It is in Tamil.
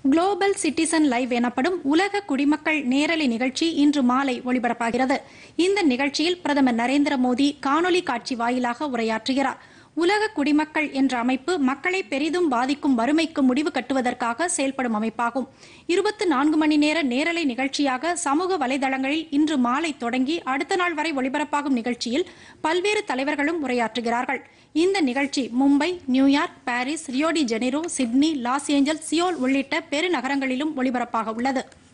குளோபல் சிட்டிசன் லைவ் எனப்படும் உலக குடிமக்கள் நேரலை நிகழ்ச்சி இன்று மாலை ஒளிபரப்பாகிறது இந்த நிகழ்ச்சியில் பிரதமர் நரேந்திர மோடி காணொலி காட்சி வாயிலாக உரையாற்றுகிறார் உலக குடிமக்கள் என்ற அமைப்பு மக்களை பெரிதும் பாதிக்கும் வறுமைக்கு முடிவு கட்டுவதற்காக செயல்படும் அமைப்பாகும் இருபத்தி நான்கு மணி நேர நேரலை நிகழ்ச்சியாக சமூக வலைதளங்களில் இன்று மாலை தொடங்கி அடுத்த நாள் வரை ஒளிபரப்பாகும் நிகழ்ச்சியில் பல்வேறு தலைவர்களும் உரையாற்றுகிறார்கள் இந்த நிகழ்ச்சி Mumbai New York Paris Rio de Janeiro Sydney Los Angeles Seoul உள்ளிட்ட பெருநகரங்களிலும் ஒளிபரப்பாக உள்ளது